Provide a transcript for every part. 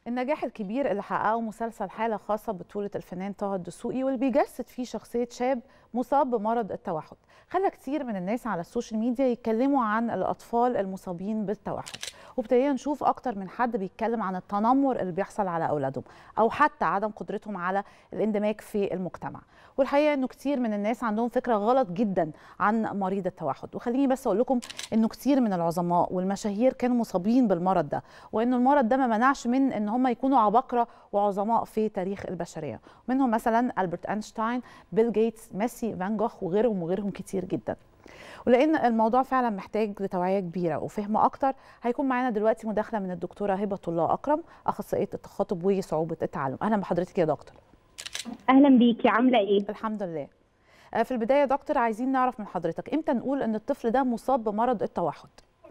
النجاح الكبير اللي حققه مسلسل حالة خاصة بطولة الفنان طه الدسوقي واللي بيجسد فيه شخصية شاب مصاب بمرض التوحد خلى كتير من الناس على السوشيال ميديا يتكلموا عن الأطفال المصابين بالتوحد وابتدينا نشوف أكتر من حد بيتكلم عن التنمر اللي بيحصل على أولادهم أو حتى عدم قدرتهم على الاندماج في المجتمع والحقيقة أنه كتير من الناس عندهم فكرة غلط جدا عن مريض التوحد وخليني بس أقول لكم أنه كتير من العظماء والمشاهير كانوا مصابين بالمرض ده وأن المرض ده ما منعش من أن هم يكونوا عباقرة وعظماء في تاريخ البشرية منهم مثلا ألبرت أينشتاين بيل جيتس ميسي فان جوخ وغيرهم وغيرهم كتير جدا ولان الموضوع فعلا محتاج لتوعيه كبيره وفهم اكتر هيكون معانا دلوقتي مداخله من الدكتوره هبه الله اكرم اخصائيه التخاطب وصعوبه التعلم اهلا بحضرتك يا دكتور اهلا بيكي عامله ايه الحمد لله في البدايه يا دكتور عايزين نعرف من حضرتك امتى نقول ان الطفل ده مصاب بمرض التوحد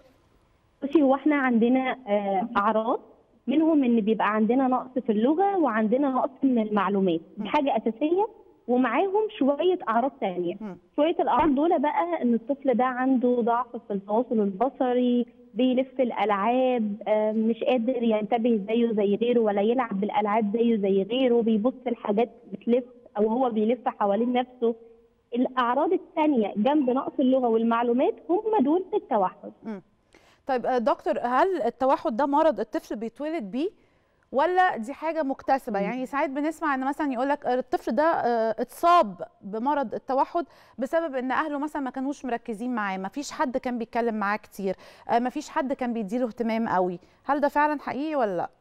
بصي هو احنا عندنا اعراض منهم ان بيبقى عندنا نقص في اللغه وعندنا نقص من المعلومات دي حاجه اساسيه ومعاهم شويه اعراض ثانيه شويه الاعراض دول بقى ان الطفل ده عنده ضعف في التواصل البصري بيلف الالعاب مش قادر ينتبه زيه زي غيره ولا يلعب بالالعاب زيه زي غيره بيبص الحاجات بتلف او هو بيلف حوالين نفسه الاعراض الثانيه جنب نقص اللغه والمعلومات هم دول التوحد م. طيب دكتور هل التوحد ده مرض الطفل بيتولد بيه ولا دي حاجه مكتسبه يعني ساعات بنسمع ان مثلا يقول لك الطفل ده اتصاب بمرض التوحد بسبب ان اهله مثلا ما كانوش مركزين معاه ما فيش حد كان بيتكلم معاه كتير ما فيش حد كان بيديله اهتمام قوي هل ده فعلا حقيقي ولا لا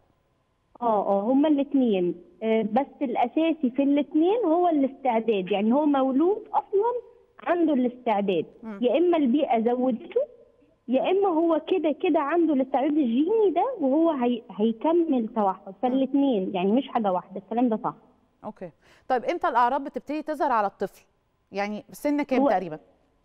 اه اه هما الاثنين بس الاساسي في الاثنين هو الاستعداد يعني هو مولود اصلا عنده الاستعداد م. يا اما البيئه زودته يا اما هو كده كده عنده الاستعداد الجيني ده وهو هي... هيكمل توحد فالاثنين يعني مش حاجه واحده الكلام ده صح اوكي طيب امتى الاعراض بتبتدي تظهر على الطفل يعني سن كام هو... تقريبا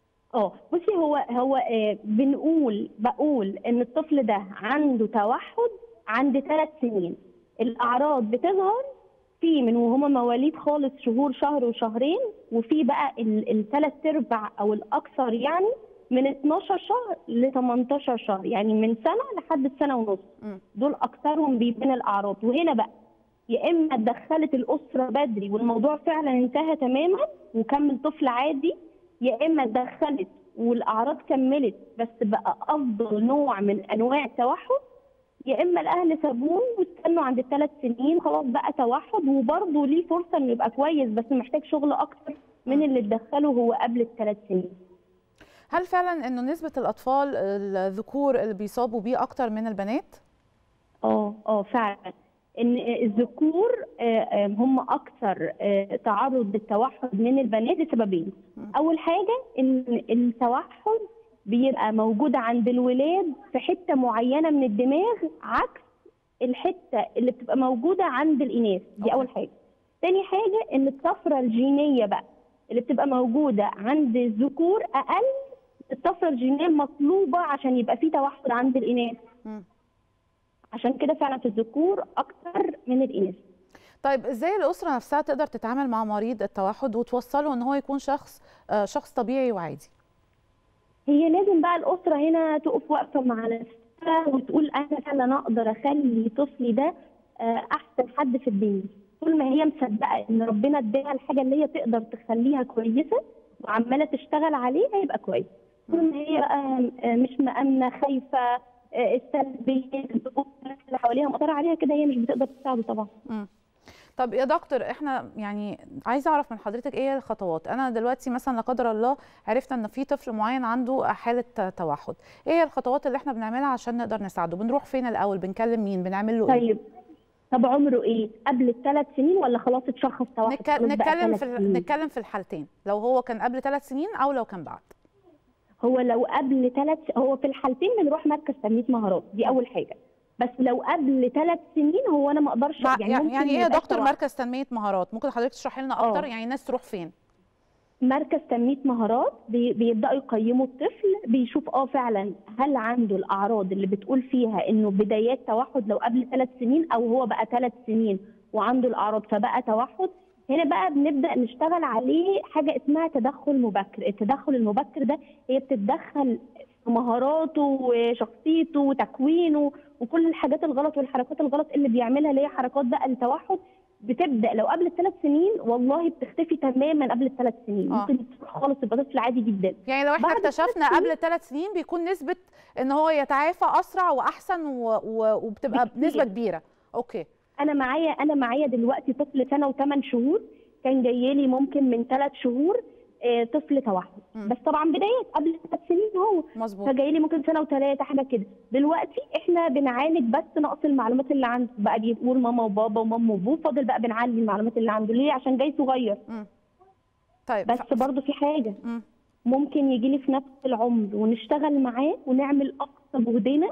اه بصي هو هو آه بنقول بقول ان الطفل ده عنده توحد عند ثلاث سنين الاعراض بتظهر في من وهما مواليد خالص شهور شهر وشهرين وفي بقى الثلاث ارباع او الاكثر يعني من 12 شهر ل 18 شهر يعني من سنه لحد سنه ونص دول اكثرهم بيبان الاعراض وهنا بقى يا اما اتدخلت الاسره بدري والموضوع فعلا انتهى تماما وكمل طفل عادي يا اما اتدخلت والاعراض كملت بس بقى افضل نوع من انواع التوحد يا اما الاهل سابوه واستنوا عند الثلاث سنين خلاص بقى توحد وبرضه ليه فرصه انه يبقى كويس بس محتاج شغل اكتر من اللي اتدخله هو قبل الثلاث سنين هل فعلا انه نسبه الاطفال الذكور اللي بيصابوا بيه اكتر من البنات اه اه فعلا ان الذكور هم اكثر تعرض للتوحد من البنات لسببين اول حاجه ان التوحد بيبقى موجود عند الولاد في حته معينه من الدماغ عكس الحته اللي بتبقى موجوده عند الاناث دي اول حاجه تاني حاجه ان الطفره الجينيه بقى اللي بتبقى موجوده عند الذكور اقل الطفره الجينيه المطلوبه عشان يبقى في توحد عند الاناث م. عشان كده فعلا في الذكور اكتر من الاناث طيب ازاي الاسره نفسها تقدر تتعامل مع مريض التوحد وتوصله ان هو يكون شخص شخص طبيعي وعادي هي لازم بقى الاسره هنا تقف واقفه مع نفسها وتقول انا فعلا اقدر اخلي طفلي ده احسن حد في الدنيا طول ما هي مصدقه ان ربنا اداها الحاجه اللي هي تقدر تخليها كويسه وعماله تشتغل عليه هيبقى كويس طول ما هي بقى مش مأمنه خايفه السلبيه اللي حواليها مقدره عليها كده هي مش بتقدر تساعده طبعا م. طب يا دكتور احنا يعني عايزه اعرف من حضرتك ايه الخطوات انا دلوقتي مثلا لا قدر الله عرفت ان في طفل معين عنده حاله توحد ايه هي الخطوات اللي احنا بنعملها عشان نقدر نساعده بنروح فين الاول بنكلم مين بنعمل له طيب طب عمره ايه قبل الثلاث سنين ولا خلاص اتشخص توحد نك... نتكلم في ال... نتكلم في الحالتين لو هو كان قبل ثلاث سنين او لو كان بعد هو لو قبل ثلاث هو في الحالتين بنروح مركز تنميه مهارات دي اول حاجه بس لو قبل ثلاث سنين هو انا ما اقدرش يعني يعني, يعني ايه يا دكتور مركز تنميه مهارات ممكن حضرتك تشرحي لنا اكتر أوه. يعني الناس تروح فين مركز تنميه مهارات بي بيبداوا يقيموا الطفل بيشوف اه فعلا هل عنده الاعراض اللي بتقول فيها انه بدايات توحد لو قبل ثلاث سنين او هو بقى ثلاث سنين وعنده الاعراض فبقى توحد هنا بقى بنبدا نشتغل عليه حاجه اسمها تدخل مبكر التدخل المبكر ده هي بتتدخل في مهاراته وشخصيته وتكوينه وكل الحاجات الغلط والحركات الغلط اللي بيعملها اللي هي حركات بقى التوحد بتبدا لو قبل الثلاث سنين والله بتختفي تماما قبل الثلاث سنين آه. ممكن تروح خالص يبقى طفل عادي جدا يعني لو احنا بعد اكتشفنا ثلاث سنين- قبل ثلاث سنين بيكون نسبه ان هو يتعافى اسرع واحسن و... و... وبتبقى بكتير. بنسبه كبيره اوكي انا معايا انا معايا دلوقتي طفل سنه وثمان شهور كان جاي لي ممكن من ثلاث شهور آه، طفل توحد مم. بس طبعا بدايات قبل ثلاث سنين هو مظبوط فجاي لي ممكن سنه وثلاثه حاجه كده دلوقتي احنا بنعالج بس نقص المعلومات اللي عنده بقى بيقول ماما وبابا وماما وابوه فاضل بقى بنعلي المعلومات اللي عنده ليه عشان جاي صغير مم. طيب بس ف... برضه في حاجه مم. ممكن يجي لي في نفس العمر ونشتغل معاه ونعمل اقصى جهدنا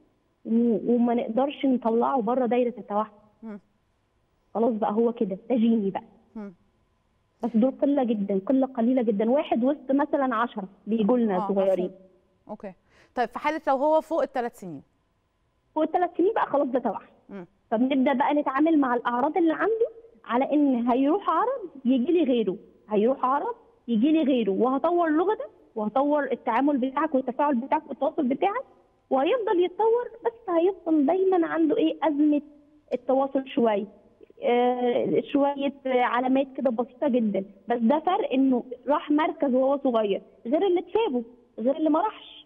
و- وما نقدرش نطلعه بره دايره التوحد مم. خلاص بقى هو كده ده جيني بقى مم. بس دول قله جدا قله قليله جدا واحد وسط مثلا عشرة بيجوا لنا آه، صغيرين مفهوم. اوكي طيب في حاله لو هو فوق الثلاث سنين فوق الثلاث سنين بقى خلاص ده توحد مم. فبنبدا بقى نتعامل مع الاعراض اللي عنده على ان هيروح عرض يجي لي غيره هيروح عرض يجي لي غيره وهطور لغتك وهطور التعامل بتاعك والتفاعل بتاعك والتواصل بتاعك وهيفضل يتطور بس هيفضل دايما عنده ايه ازمه التواصل شويه آه شويه آه، علامات كده بسيطه جدا بس ده فرق انه راح مركز وهو صغير غير اللي اتسابه غير اللي ما راحش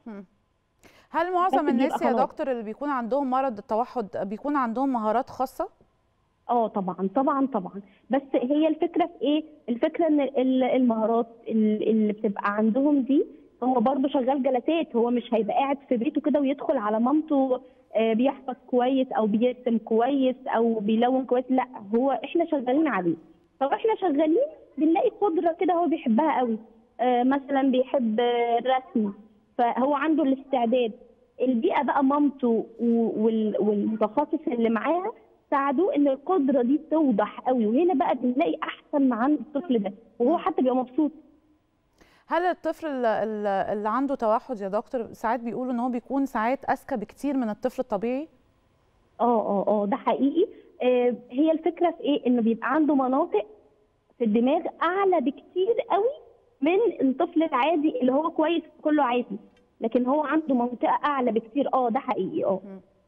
هل معظم بس الناس بيبقى يا خلاص. دكتور اللي بيكون عندهم مرض التوحد بيكون عندهم مهارات خاصه اه طبعا طبعا طبعا بس هي الفكره في ايه الفكره ان ال- المهارات ال- اللي بتبقى عندهم دي هو برضه شغال جلسات هو مش هيبقى قاعد في بيته كده ويدخل على مامته آه، بيحفظ كويس او بيرسم كويس او بيلون كويس لا هو احنا شغالين عليه فاحنا شغالين بنلاقي قدره كده هو بيحبها قوي آه، مثلا بيحب آه، الرسم فهو عنده الاستعداد البيئه بقى مامته و- وال- والمتخصص اللي معاها ساعدوه ان القدره دي توضح قوي وهنا بقى بنلاقي احسن ما عند الطفل ده وهو حتى بيبقى مبسوط هل الطفل ال- ال- اللي عنده توحد يا دكتور ساعات بيقولوا ان هو بيكون ساعات اذكى بكتير من الطفل الطبيعي اه اه اه ده حقيقي آه هي الفكره في ايه انه بيبقى عنده مناطق في الدماغ اعلى بكتير قوي من الطفل العادي اللي هو كويس كله عادي لكن هو عنده منطقه اعلى بكتير اه ده حقيقي اه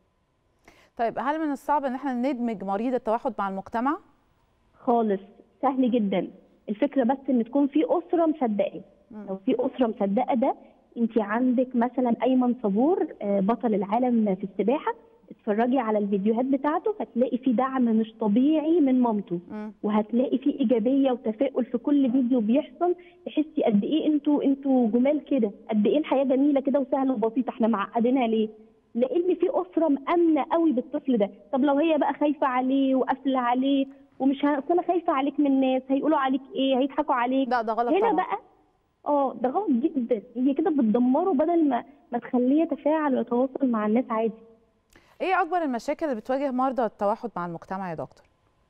طيب هل من الصعب ان احنا ندمج مريض التوحد مع المجتمع خالص سهل جدا الفكره بس ان تكون في اسره مصدقاه لو في اسره مصدقه ده انت عندك مثلا ايمن صبور آه، بطل العالم في السباحه اتفرجي على الفيديوهات بتاعته هتلاقي في دعم مش طبيعي من مامته مم. وهتلاقي في ايجابيه وتفاؤل في كل فيديو بيحصل تحسي قد ايه انتوا انتوا جمال كده قد ايه الحياه جميله كده وسهله وبسيطه احنا معقدينها ليه لان في اسره مامنه قوي بالطفل ده طب لو هي بقى خايفه عليه وقافله عليه ومش ه- أصل انا خايفه عليك من الناس هيقولوا عليك ايه هيضحكوا عليك لا ده غلط هنا طبعا بقى اه ده غلط جدا هي كده بتدمره بدل ما ما تخليه يتفاعل ويتواصل مع الناس عادي ايه اكبر المشاكل اللي بتواجه مرضى التوحد مع المجتمع يا دكتور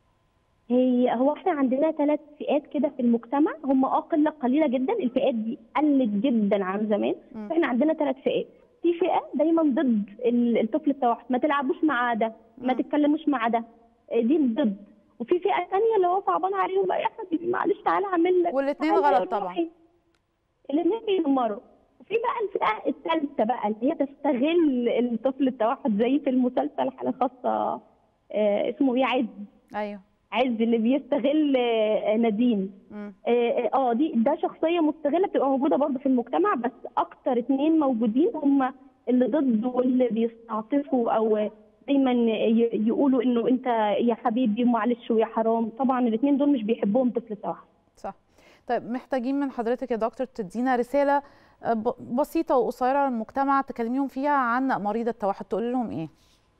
هي هو احنا عندنا ثلاث فئات كده في المجتمع هم اه قله قليله جدا الفئات دي قلت جدا عن زمان مم. فاحنا عندنا ثلاث فئات في فئه دايما ضد ال- الطفل التوحد ما تلعبوش مع ده ما مم. تتكلموش مع ده آه، دي ضد وفي فئه ثانيه اللي هو صعبان عليهم بقى يا حبيبي معلش تعالى اعمل لك والاتنين تعالى غلط طبعا. روحي. الاثنين بيدمروا وفي بقى الفئه الثالثه بقى اللي هي تستغل الطفل التوحد زي في المسلسل حاله خاصه آه، اسمه ايه عز ايوه عز اللي بيستغل آه، نادين مم. اه آه، اه دي ده شخصيه مستغله بتبقى موجوده برضه في المجتمع بس اكتر اتنين موجودين هم اللي ضده واللي بيستعطفوا او دايما ي- يقولوا انه انت يا حبيبي معلش ويا حرام طبعا الاتنين دول مش بيحبهم طفل التوحد صح طيب محتاجين من حضرتك يا دكتور تدينا رساله آه، ب- بسيطه وقصيره للمجتمع تكلميهم فيها عن مريض التوحد تقول لهم ايه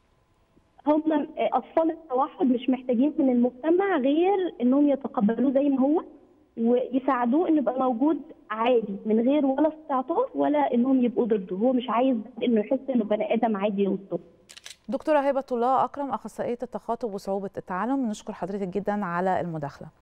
هم آه، اطفال التوحد مش محتاجين من المجتمع غير انهم يتقبلوه زي ما هو ويساعدوه انه يبقى موجود عادي من غير ولا استعطاف ولا انهم يبقوا ضده هو مش عايز انه يحس انه بني ادم عادي وسطه دكتوره هبه الله اكرم اخصائيه التخاطب وصعوبه التعلم نشكر حضرتك جدا على المداخله